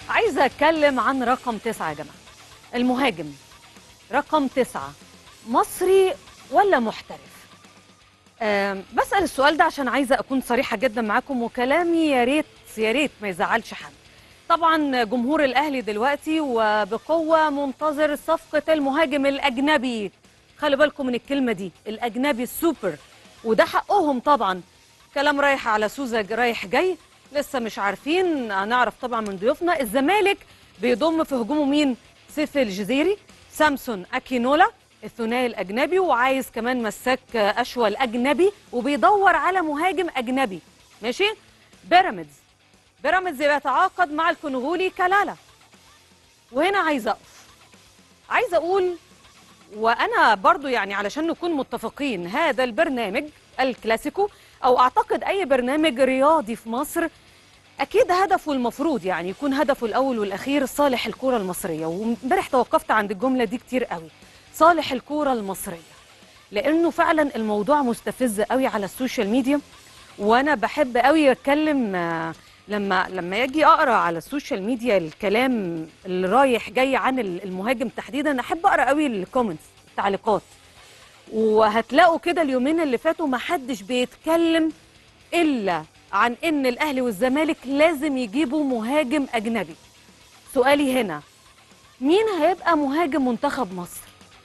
عايزه اتكلم عن رقم تسعة يا جماعه المهاجم رقم تسعة مصري ولا محترف أم، بسأل السؤال ده عشان عايزة أكون صريحة جدا معاكم وكلامي يا ريت يا ريت ما يزعلش حد طبعا جمهور الأهلي دلوقتي وبقوة منتظر صفقة المهاجم الأجنبي خلي بالكم من الكلمة دي الأجنبي السوبر وده حقهم طبعا كلام رايح على سوزا رايح جاي لسه مش عارفين هنعرف طبعا من ضيوفنا الزمالك بيضم في هجومه مين سيف الجزيري سامسون اكينولا الثنائي الاجنبي وعايز كمان مساك اشول الاجنبي وبيدور على مهاجم اجنبي ماشي بيراميدز بيراميدز بيتعاقد مع الكونغولي كلالا وهنا عايزه اقف عايزه اقول وانا برضو يعني علشان نكون متفقين هذا البرنامج الكلاسيكو او اعتقد اي برنامج رياضي في مصر اكيد هدفه المفروض يعني يكون هدفه الاول والاخير صالح الكره المصريه وامبارح توقفت عند الجمله دي كتير قوي صالح الكره المصريه لانه فعلا الموضوع مستفز قوي على السوشيال ميديا وانا بحب قوي اتكلم آه، لما لما يجي اقرا على السوشيال ميديا الكلام اللي رايح جاي عن المهاجم تحديدا احب اقرا قوي الكومنتس التعليقات وهتلاقوا كده اليومين اللي فاتوا ما حدش بيتكلم الا عن ان الاهلي والزمالك لازم يجيبوا مهاجم اجنبي سؤالي هنا مين هيبقى مهاجم منتخب مصر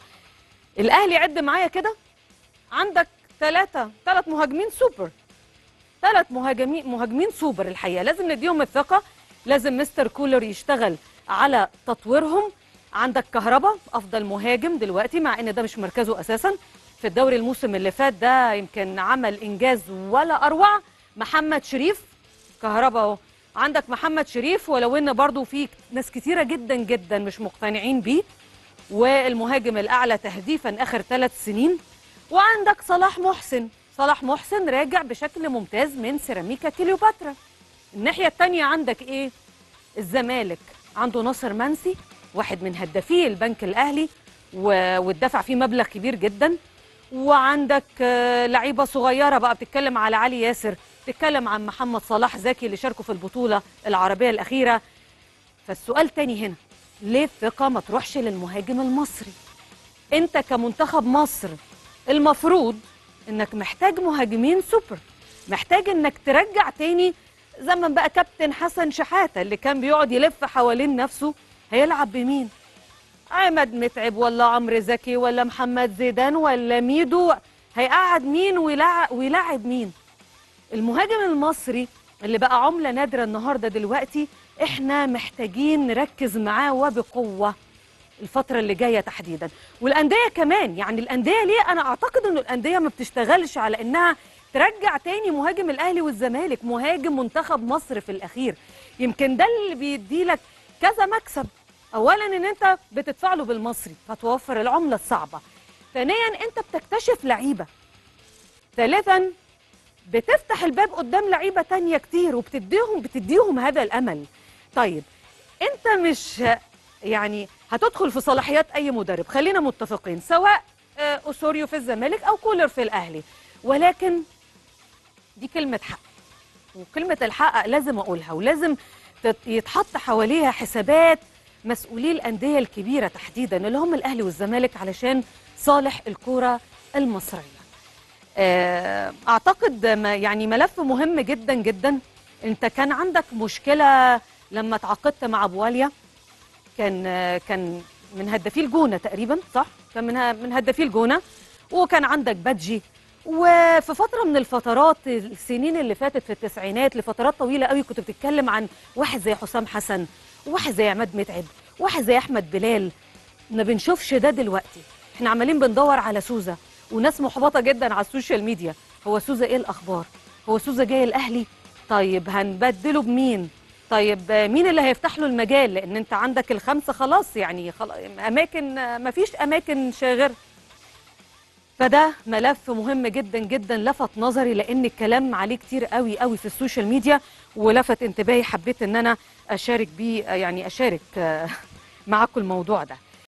الاهلي عد معايا كده عندك ثلاثة ثلاث مهاجمين سوبر ثلاث مهاجمين مهاجمين سوبر الحقيقه لازم نديهم الثقه لازم مستر كولر يشتغل على تطويرهم عندك كهربا افضل مهاجم دلوقتي مع ان ده مش مركزه اساسا في الدوري الموسم اللي فات ده يمكن عمل انجاز ولا اروع محمد شريف كهربا اهو عندك محمد شريف ولو ان برضو في ناس كتيره جدا جدا مش مقتنعين بيه والمهاجم الاعلى تهديفا اخر ثلاث سنين وعندك صلاح محسن صلاح محسن راجع بشكل ممتاز من سيراميكا كليوباترا الناحيه الثانيه عندك ايه الزمالك عنده ناصر منسي واحد من هدافي البنك الاهلي و- واتدفع فيه مبلغ كبير جدا وعندك آه، لعيبه صغيره بقى بتتكلم على علي ياسر بتتكلم عن محمد صلاح زكي اللي شاركوا في البطوله العربيه الاخيره فالسؤال تاني هنا ليه الثقه ما تروحش للمهاجم المصري انت كمنتخب مصر المفروض انك محتاج مهاجمين سوبر محتاج انك ترجع تاني زمن بقى كابتن حسن شحاته اللي كان بيقعد يلف حوالين نفسه هيلعب بمين عماد متعب ولا عمرو زكي ولا محمد زيدان ولا ميدو هيقعد مين ويلعب, ويلعب مين المهاجم المصري اللي بقى عملة نادرة النهاردة دلوقتي احنا محتاجين نركز معاه وبقوة الفترة اللي جاية تحديدا والأندية كمان يعني الأندية ليه أنا أعتقد أنه الأندية ما بتشتغلش على أنها ترجع تاني مهاجم الأهلي والزمالك مهاجم منتخب مصر في الأخير يمكن ده اللي بيدي لك كذا مكسب أولا أن أنت بتدفع له بالمصري فتوفر العملة الصعبة ثانيا أنت بتكتشف لعيبة ثالثا بتفتح الباب قدام لعيبة تانية كتير وبتديهم بتديهم هذا الأمل طيب أنت مش يعني هتدخل في صلاحيات أي مدرب خلينا متفقين سواء آه، أوسوريو في الزمالك أو كولر في الأهلي ولكن دي كلمة حق وكلمة الحق لازم أقولها ولازم تت- يتحط حواليها حسابات مسؤولي الأندية الكبيرة تحديدا اللي هم الأهلي والزمالك علشان صالح الكرة المصرية آه، اعتقد ما- يعني ملف مهم جدا جدا انت كان عندك مشكله لما تعاقدت مع بواليا كان آه، كان من هدافي الجونه تقريبا صح كان من ه- من هدافي الجونه وكان عندك بادجي وفي فتره من الفترات السنين اللي فاتت في التسعينات لفترات طويله قوي كنت بتتكلم عن واحد زي حسام حسن وواحد زي عماد متعب واحد زي احمد بلال ما بنشوفش ده دلوقتي احنا عمالين بندور على سوزا وناس محبطه جدا على السوشيال ميديا هو سوزا ايه الاخبار هو سوزا جاي الاهلي طيب هنبدله بمين طيب آه، مين اللي هيفتح له المجال لان انت عندك الخمسه خلاص يعني خلاص اماكن ما فيش اماكن شاغره فده ملف مهم جدا جدا لفت نظري لان الكلام عليه كتير قوي قوي في السوشيال ميديا ولفت انتباهي حبيت ان انا اشارك بيه يعني اشارك آه، معاكم الموضوع ده